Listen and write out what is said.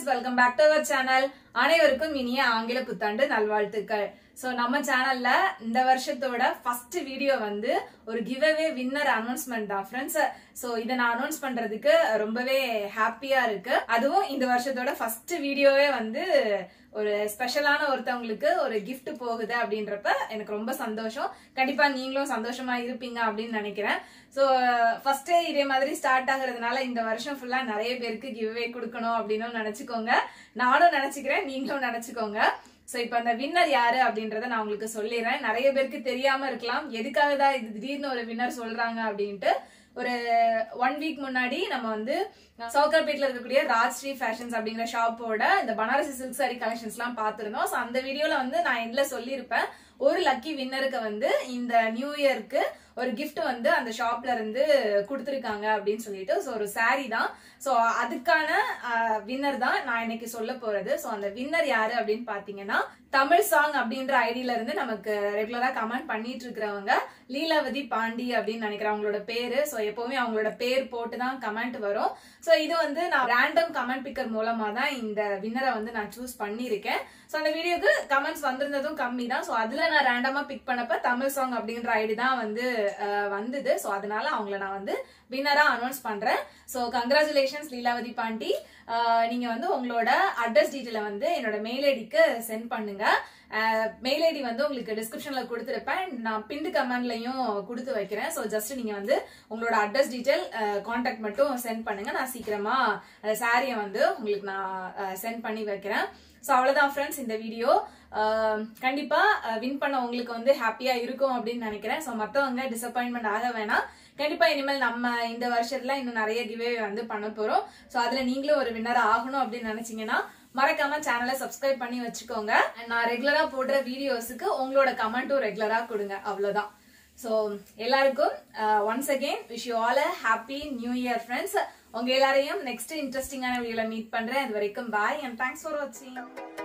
welcome back to our channel அனைவருக்கும் இனிய ஆங்கில புத்தாண்டு நல்வாழ்த்துக்கள் சோ நம்ம சேனல்ல இந்த வருஷத்தோட ஃபர்ஸ்ட் வீடியோ வந்து ஒரு கிவ் அவே வின்னர் அனௌன்ஸ்மெண்ட் தான் ஃப்ரெண்ட்ஸ் சோ இதை நான் அனௌன்ஸ் பண்றதுக்கு ரொம்பவே ஹாப்பியா இருக்கு அதுவும் இந்த வருஷத்தோட ஃபர்ஸ்ட் வீடியோவே வந்து ஒரு ஸ்பெஷலான ஒருத்தவங்களுக்கு ஒரு gift போகுது அப்படின்றப்ப எனக்கு ரொம்ப சந்தோஷம் கண்டிப்பா நீங்களும் சந்தோஷமா இருப்பீங்க அப்படின்னு நினைக்கிறேன் ஸோ ஃபர்ஸ்டே இதே மாதிரி ஸ்டார்ட் ஆகுறதுனால இந்த வருஷம் ஃபுல்லா நிறைய பேருக்கு கிவ்வே கொடுக்கணும் அப்படின்னு நினைச்சுக்கோங்க நானும் நினைச்சுக்கிறேன் நீங்களும் நினைச்சுக்கோங்க ஸோ இப்போ அந்த வின்னர் யாரு அப்படின்றத நான் உங்களுக்கு சொல்லிடுறேன் நிறைய பேருக்கு தெரியாம இருக்கலாம் எதுக்காக தான் இது திடீர்னு ஒரு வின்னர் சொல்றாங்க அப்படின்ட்டு ஒரு ஒன் வீக் முன்னாடி நம்ம வந்து சவுகார்பேட்ல இருக்கக்கூடிய ராஜ்ஸ்ரீ ஃபேஷன்ஸ் அப்படிங்கிற ஷாப்போட இந்த பனாரசி சில்க் சாரி கலெக்ஷன்ஸ் எல்லாம் பார்த்திருந்தோம் ஸோ அந்த வீடியோல வந்து நான் இதுல சொல்லியிருப்பேன் ஒரு லக்கி வின்னருக்கு வந்து இந்த நியூ இயர்க்கு ஒரு gift வந்து அந்த ஷாப்ல இருந்து கொடுத்துருக்காங்க அப்படின்னு சொல்லிட்டு ஸோ ஒரு saree தான் ஸோ அதுக்கான வின்னர் தான் நான் இன்னைக்கு சொல்ல போறது ஸோ அந்த வின்னர் யாரு அப்படின்னு பாத்தீங்கன்னா தமிழ் சாங் அப்படின்ற ஐடியில இருந்து நமக்கு ரெகுலரா கமெண்ட் பண்ணிட்டு இருக்கிறவங்க லீலாவதி பாண்டி அப்படின்னு நினைக்கிறேன் அவங்களோட பேரு ஸோ எப்பவுமே அவங்களோட பேர் போட்டு தான் கமெண்ட் வரும் ஸோ இது வந்து நான் ரேண்டம் கமெண்ட் பிக்கர் மூலமா தான் இந்த வின்னரை வந்து நான் சூஸ் பண்ணியிருக்கேன் ஸோ அந்த வீடியோக்கு கமெண்ட்ஸ் வந்திருந்ததும் கம்மி தான் ஸோ அதுல நான் ரேண்டமா பிக் பண்ணப்ப தமிழ் சாங் அப்படின்ற ஐடி தான் வந்து அஹ், வந்தது ஸோ அதனால அவங்கள நான் வந்து வின்னரா அனௌன்ஸ் பண்றேன் ஸோ கங்க்ராச்சுலேஷன்ஸ் லீலாவதி பாண்டி அஹ், நீங்க வந்து உங்களோட அட்ரஸ் டீட்டெயில வந்து என்னோட மெயில் ஐடிக்கு சென்ட் பண்ணுங்க மெயில் ஐடி வந்து உங்களுக்கு டிஸ்கிரிப்ஷன்ல கொடுத்துருப்பேன் நான் பிண்டு கமெண்ட்லயும் கொடுத்து வைக்கிறேன் ஸோ ஜஸ்ட் நீங்க வந்து உங்களோட அட்ரஸ் டீட்டெயில் கான்டாக்ட் மட்டும் சென்ட் பண்ணுங்க நான் சீக்கிரமா அந்த சாரியை வந்து உங்களுக்கு நான் சென்ட் பண்ணி வைக்கிறேன் ஸோ அவ்வளோதான் ஃப்ரெண்ட்ஸ் இந்த வீடியோ கண்டிப்பா வின் பண்ண உங்களுக்கு வந்து ஹாப்பியா இருக்கும் அப்படின்னு நினைக்கிறேன் ஸோ மற்றவங்க டிசப்பாயின்மெண்ட் ஆக வேணாம் கண்டிப்பா இனிமேல் நம்ம இந்த வருஷத்துல இன்னும் நிறைய கிவே வந்து பண்ண போறோம் ஸோ அதுல நீங்களும் ஒரு வின்னர் ஆகணும் அப்படின்னு நினைச்சீங்கன்னா மறக்காம சேனலை சப்ஸ்கிரைப் பண்ணி வச்சுக்கோங்க And நான் ரெகுலரா போடுற வீடியோஸுக்கு உங்களோட கமெண்ட்டும் ரெகுலரா கொடுங்க அவ்வளவுதான் ஸோ எல்லாருக்கும் once again wish you all a happy new year friends உங்க எல்லாரையும் நெக்ஸ்ட் இன்ட்ரெஸ்டிங்கான வீடியோல மீட் பண்றேன் அது வரைக்கும் பாய் அண்ட் தேங்க்ஸ் ஃபார் வாட்சிங்